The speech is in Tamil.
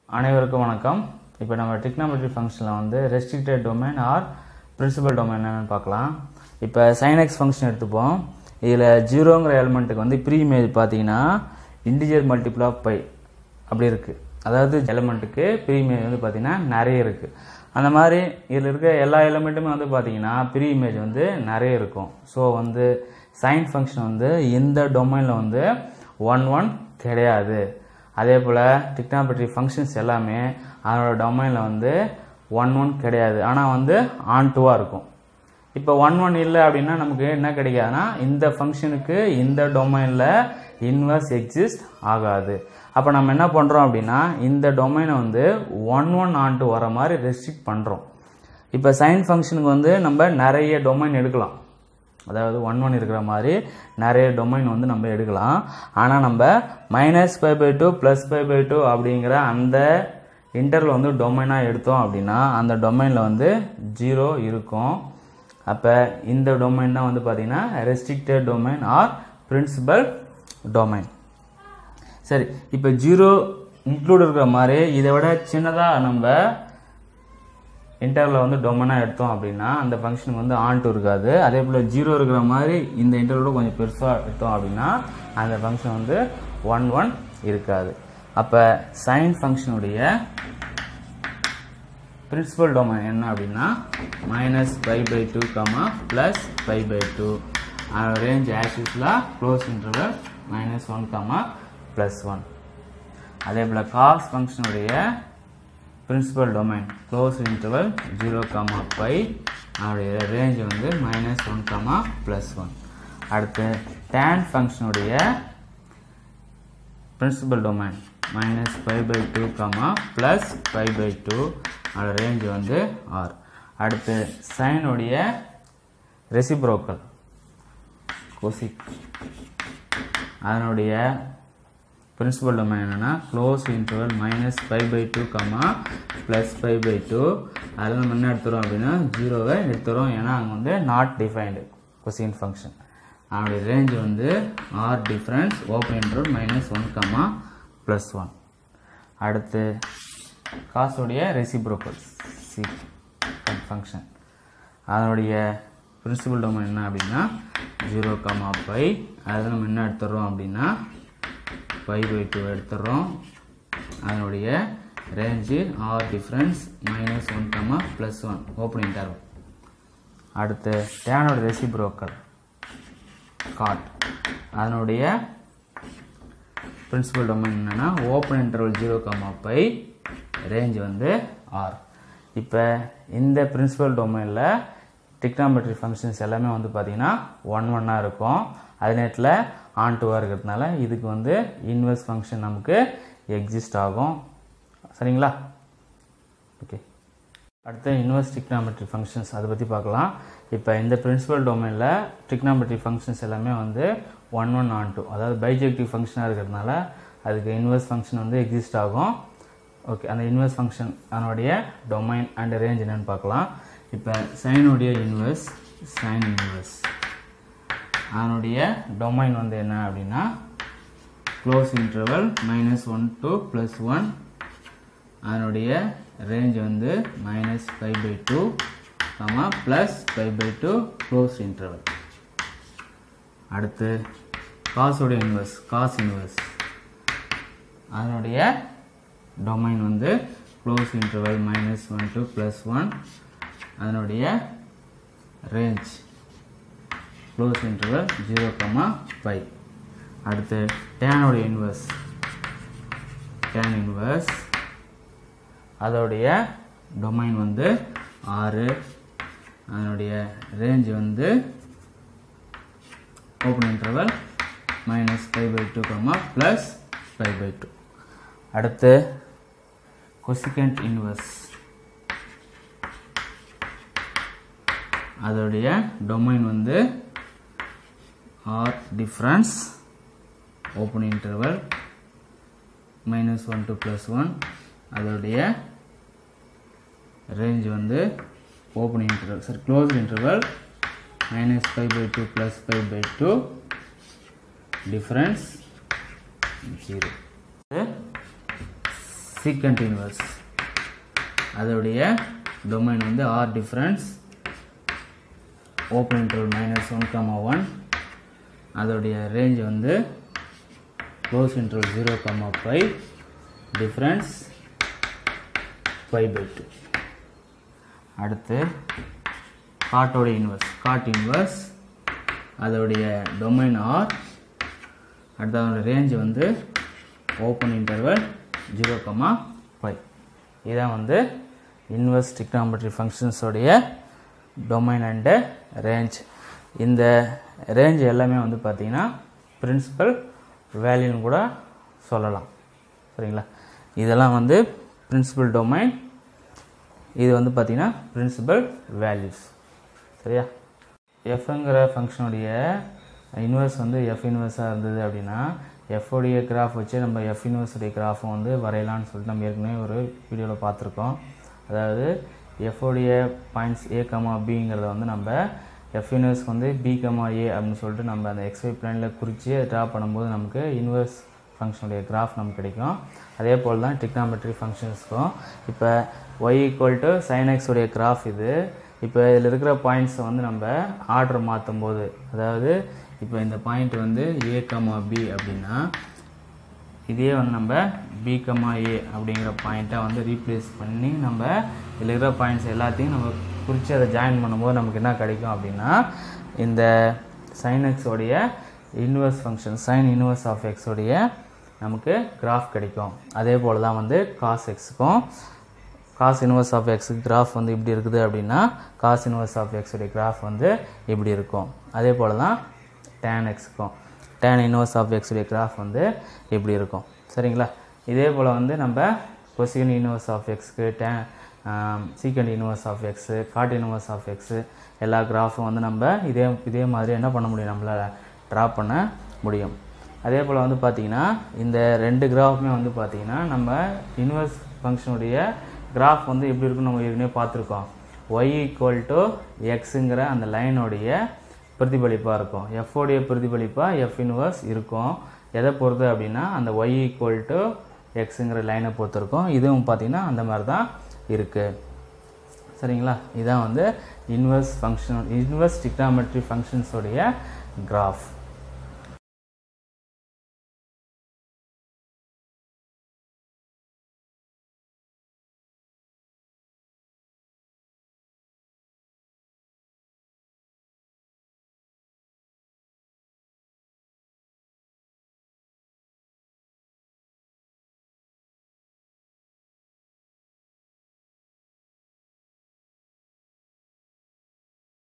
அனைவருக்கும் வணக்கம் இப்போ நம்ம டிக்னாமெட்ரி ஃபங்க்ஷனில் வந்து restricted domain or principal domain என்னன்னு பார்க்கலாம் இப்போ சைனெக்ஸ் ஃபங்க்ஷன் எடுத்துப்போம் இதில் ஜீரோங்கிற எலிமெண்ட்டுக்கு வந்து ப்ரீ இமேஜ் பார்த்தீங்கன்னா இன்டிஜர் மல்டிபிள் ஆஃப் பை அப்படி இருக்குது அதாவது எலிமெண்ட்டுக்கு ப்ரீ இமேஜ் வந்து பார்த்தீங்கன்னா நிறைய இருக்குது அந்த மாதிரி இதில் இருக்க எல்லா எலிமெண்ட்டுமே வந்து பார்த்தீங்கன்னா ப்ரீ இமேஜ் வந்து நிறைய இருக்கும் ஸோ வந்து சைன் ஃபங்க்ஷன் வந்து இந்த டொமைனில் வந்து ஒன் ஒன் கிடையாது அதே போல் டிக்னாமெட்ரி ஃபங்க்ஷன்ஸ் எல்லாமே அதனோட டொமைனில் வந்து ஒன் ஒன் கிடையாது ஆனால் வந்து ஆன் டூவாக இருக்கும் இப்போ ஒன் ஒன் இல்லை அப்படின்னா நமக்கு என்ன கிடைக்காதுன்னா இந்த ஃபங்க்ஷனுக்கு இந்த டொமைனில் இன்வர்ஸ் எக்ஸிஸ்ட் ஆகாது அப்போ நம்ம என்ன பண்ணுறோம் அப்படின்னா இந்த டொமைனை வந்து ஒன் ஒன் ஆன்ட்டு வர மாதிரி ரெஸ்ட்ரிக்ட் பண்ணுறோம் இப்போ சைன் ஃபங்க்ஷனுக்கு வந்து நம்ம நிறைய டொமைன் எடுக்கலாம் அதாவது ஒன் ஒன் இருக்கிற மாதிரி நிறைய டொமைன் வந்து நம்ம எடுக்கலாம் ஆனால் நம்ம minus pi by two plus pi by two அப்படிங்கிற அந்த இன்டர்வல் வந்து டொமைனாக எடுத்தோம் அப்படின்னா அந்த டொமைனில் வந்து ஜீரோ இருக்கும் அப்போ இந்த டொமைன் தான் வந்து பார்த்திங்கன்னா restricted domain or principal domain சரி இப்போ ஜீரோ இன்க்ளூட் இருக்கிற மாதிரி இதை விட சின்னதாக நம்ம இன்டர்வலில் வந்து டொமைனாக எடுத்தோம் அப்படின்னா அந்த ஃபங்க்ஷனுக்கு வந்து ஆன் டூ இருக்காது அதே போல் ஜீரோ இருக்கிற மாதிரி இந்த இன்டர்வலோட கொஞ்சம் பெருசாக எடுத்தோம் அப்படின்னா அந்த ஃபங்க்ஷன் வந்து ஒன் ஒன் இருக்காது அப்போ சைன் ஃபங்க்ஷனுடைய பிரின்சிபல் டொமைன் என்ன அப்படின்னா minus pi by two comma plus pi by two range ஆக்சிஸ்லாம் close interval minus one comma plus one அதே போல் காஸ் ஃபங்க்ஷனுடைய principal domain close interval zero comma pi அதோடைய ரேஞ்ச் வந்து minus one comma plus one அடுத்து டேன் ஃபங்க்ஷனுடைய principal domain minus pi by two comma plus pi by two அதோட ரேஞ்ச் வந்து ஆர் அடுத்து சைனுடைய ரெசிப்ரோக்கல் கொசிக் அதனுடைய பிரின்சிபல் டொமைன் என்னென்னா close interval minus pi by two comma plus pi by two அதில் நம்ம என்ன எடுத்துகிறோம் அப்படின்னா ஜீரோவை எடுத்துகிறோம் ஏன்னா அங்கே வந்து நாட் டிஃபைன்டு கொசின் ஃபங்க்ஷன் அதனுடைய ரேஞ்ச் வந்து R difference open interval minus one comma plus one அடுத்து காசுடைய ரெசிப்ரோக்கல் சி ஃபங்க்ஷன் அதனுடைய பிரின்சிபல் டொமைன் என்ன அப்படின்னா ஜீரோ கமா பை அதில் நம்ம என்ன எடுத்துடுறோம் அப்படின்னா ஃபைவ் பை டூ எடுத்துடுறோம் அதனுடைய range R difference minus one comma plus one open interval அடுத்து டேனோட ரெசிப்ரோக்கல் காட் அதனுடைய பிரின்சிபல் டொமைன் என்னென்னா open interval zero comma pi range வந்து ஆர் இப்போ இந்த பிரின்சிபல் டொமைனில் டிக்னாமெட்ரி ஃபங்க்ஷன்ஸ் எல்லாமே வந்து பார்த்திங்கன்னா ஒன் ஒன்னாக இருக்கும் அதே நேரத்தில் ஆன் டூவாக இருக்கிறதுனால இதுக்கு வந்து இன்வெர்ஸ் ஃபங்க்ஷன் நமக்கு எக்ஸிஸ்ட் ஆகும் சரிங்களா ஓகே அடுத்து இன்வெர்ஸ் டிக்னாமெட்ரி ஃபங்க்ஷன்ஸ் அதை பற்றி பார்க்கலாம் இப்போ இந்த பிரின்சிபல் டொமைனில் டிக்னாமெட்ரி ஃபங்க்ஷன்ஸ் எல்லாமே வந்து ஒன் ஒன் ஆன் டூ அதாவது பைஜெக்டிவ் ஃபங்க்ஷனாக இருக்கிறதுனால அதுக்கு இன்வெர்ஸ் ஃபங்க்ஷன் வந்து எக்ஸிஸ்ட் ஆகும் ஓகே அந்த இன்வெர்ஸ் ஃபங்க்ஷன் அதனுடைய டொமைன் அண்ட் ரேஞ்ச் என்னென்னு பார்க்கலாம் இப்போ சைனுடைய இன்வெர்ஸ் சைன் இன்வெர்ஸ் அதனுடைய டொமைன் வந்து என்ன அப்படின்னா close interval minus one to plus one அதனுடைய ரேஞ்ச் வந்து minus pi by two comma plus pi by two close interval அடுத்து காஸோடைய இன்வெர்ஸ் காஸ் இன்வெர்ஸ் அதனுடைய டொமைன் வந்து close interval minus one to plus one அதனுடைய range close interval zero comma pi அடுத்து டேனோடைய இன்வெர்ஸ் டேன் இன்வெர்ஸ் அதோடைய டொமைன் வந்து ஆறு அதனுடைய ரேஞ்ச் வந்து open interval minus pi by two comma plus pi by two அடுத்து கொசிகண்ட் இன்வெர்ஸ் அதோடைய டொமைன் வந்து R difference open interval minus one to plus one அதோடைய ரேஞ்ச் வந்து open interval sorry close interval minus pi by two plus pi by two difference zero secant inverse அதோடைய டொமைன் வந்து R difference open interval minus one comma one அதோடைய ரேஞ்ச் வந்து close interval zero comma pi difference pi by two அடுத்து காட்டோட இன்வர்ஸ் காட் இன்வர்ஸ் அதோடைய டொமைன் ஆர் அடுத்து அதோட ரேஞ்ச் வந்து open interval zero comma pi இதான் வந்து இன்வர்ஸ் டிக்னாமெட்ரி ஃபங்க்ஷன்ஸோடைய டொமைன் அண்டு ரேஞ்ச் இந்த ரேஞ்ச் எல்லாமே வந்து பார்த்தீங்கன்னா பிரின்சிபல் வேல்யூன்னு கூட சொல்லலாம் சரிங்களா இதெல்லாம் வந்து பிரின்சிபல் டொமைன் இது வந்து பார்த்தீங்கன்னா பிரின்சிபல் வேல்யூஸ் சரியா எஃப்ங்கிற ஃபங்க்ஷனுடைய இன்வர்ஸ் வந்து எஃப் இன்வர்ஸாக இருந்தது அப்படின்னா எஃப்ஓடைய கிராஃப் வச்சு நம்ம எஃப் இன்வர்ஸுடைய கிராஃபை வந்து வரையலாம்னு சொல்லிட்டு நம்ம ஏற்கனவே ஒரு வீடியோவில் பார்த்துருக்கோம் அதாவது எஃப்ஓடைய பாயிண்ட்ஸ் ஏ கமா பிங்கிறத வந்து நம்ம எஃப் இன்வர்ஸ் வந்து பி கமா ஏ அப்படின்னு சொல்லிட்டு நம்ம அந்த எக்ஸ்ஒய் பிளானில் குறித்து ட்ரா பண்ணும்போது நமக்கு இன்வர்ஸ் ஃபங்க்ஷனுடைய கிராஃப் நமக்கு கிடைக்கும் அதே போல் தான் டிக்னாமெட்ரி ஃபங்க்ஷன்ஸ்க்கும் இப்போ ஒய் ஈக்குவல் டு சைன் எக்ஸுடைய கிராஃப் இது இப்போ இதில் இருக்கிற பாயிண்ட்ஸை வந்து நம்ம ஆர்டர் மாற்றும் போது அதாவது இப்போ இந்த பாயிண்ட் வந்து ஏ கமா பி அப்படின்னா இதே வந்து நம்ம பி கமா ஏ அப்படிங்கிற பாயிண்ட்டை வந்து ரீப்ளேஸ் பண்ணி நம்ம இதில் இருக்கிற பாயிண்ட்ஸ் எல்லாத்தையும் நம்ம குறித்து அதை ஜாயின் பண்ணும்போது நமக்கு என்ன கிடைக்கும் அப்படின்னா இந்த சைன் எக்ஸோடைய inverse function sine inverse of எக்ஸோடைய நமக்கு கிராஃப் கிடைக்கும் அதே போல் தான் வந்து காஸ் எக்ஸுக்கும் காஸ் இன்வர்ஸ் ஆஃப் எக்ஸுக்கு கிராஃப் வந்து இப்படி இருக்குது அப்படின்னா காஸ் இன்வர்ஸ் ஆஃப் எக்ஸுடைய கிராஃப் வந்து இப்படி இருக்கும் அதே போல் தான் டேன் எக்ஸுக்கும் டேன் இன்வர்ஸ் ஆஃப் எக்ஸுடைய கிராஃப் வந்து இப்படி இருக்கும் சரிங்களா இதே போல் வந்து நம்ம கொசிகன் இன்வர்ஸ் ஆஃப் எக்ஸுக்கு then secant inverse of X cot inverse of X எல்லா கிராஃபும் வந்து நம்ம இதே இதே மாதிரி என்ன பண்ண முடியும் நம்மளால் ட்ரா பண்ண முடியும் அதே போல் வந்து பார்த்திங்கன்னா இந்த ரெண்டு கிராஃபுமே வந்து பார்த்திங்கன்னா நம்ம இன்வர்ஸ் ஃபங்க்ஷனுடைய கிராஃப் வந்து எப்படி இருக்குன்னு நம்ம ஏற்கனவே பார்த்துருக்கோம் ஒய் ஈக்குவல் டு எக்ஸுங்கிற அந்த லைனுடைய பிரதிபலிப்பாக இருக்கும் எஃப்ஓடைய பிரதிபலிப்பாக எஃப் இன்வர்ஸ் இருக்கும் எதை பொறுத்து அப்படின்னா அந்த ஒய் ஈக்குவல் டு எக்ஸுங்கிற லைனை பொறுத்து இருக்கும் இதுவும் பார்த்திங்கன்னா அந்த மாதிரி தான் இருக்குது சரிங்களா இதான் வந்து இன்வர்ஸ் ஃபங்க்ஷன் இன்வர்ஸ் டிக்னாமெட்ரி ஃபங்க்ஷன்ஸோடைய கிராஃப்